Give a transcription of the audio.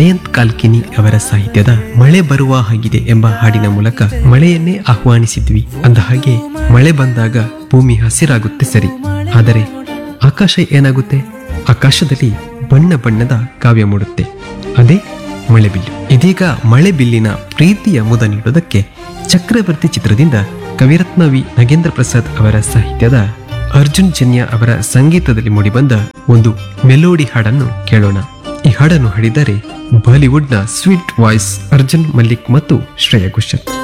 ಜಯಂತ್ ಕಾಲ್ಕಿನಿ ಅವರ ಸಾಹಿತ್ಯದ ಮಳೆ ಬರುವ ಹಾಗಿದೆ ಎಂಬ ಹಾಡಿನ ಮೂಲಕ ಮಳೆಯನ್ನೇ ಆಹ್ವಾನಿಸಿದ್ವಿ ಅಂದ ಹಾಗೆ ಮಳೆ ಬಂದಾಗ ಭೂಮಿ ಹಸಿರಾಗುತ್ತೆ ಸರಿ ಆದರೆ ಆಕಾಶ ಏನಾಗುತ್ತೆ ಆಕಾಶದಲ್ಲಿ ಬಣ್ಣ ಬಣ್ಣದ ಕಾವ್ಯ ಮೂಡುತ್ತೆ ಅದೇ ಮಳೆಬಿಲ್ಲು ಇದೀಗ ಮಳೆಬಿಲ್ಲಿನ ಪ್ರೀತಿಯ ಮುದ ನೀಡೋದಕ್ಕೆ ಚಕ್ರವರ್ತಿ ಚಿತ್ರದಿಂದ ಕವಿರತ್ನ ವಿ ನಗೇಂದ್ರ ಪ್ರಸಾದ್ ಅವರ ಸಾಹಿತ್ಯದ ಅರ್ಜುನ್ ಜನ್ಯ ಅವರ ಸಂಗೀತದಲ್ಲಿ ಮೂಡಿಬಂದ ಒಂದು ಮೆಲೋಡಿ ಹಾಡನ್ನು ಕೇಳೋಣ ಈ ಹಾಡನ್ನು ಹಾಡಿದ್ದಾರೆ ಬಾಲಿವುಡ್ನ ಸ್ವೀಟ್ ವಾಯ್ಸ್ ಅರ್ಜುನ್ ಮಲ್ಲಿಕ್ ಮತ್ತು ಶ್ರೇಯಾ ಘೋಷಲ್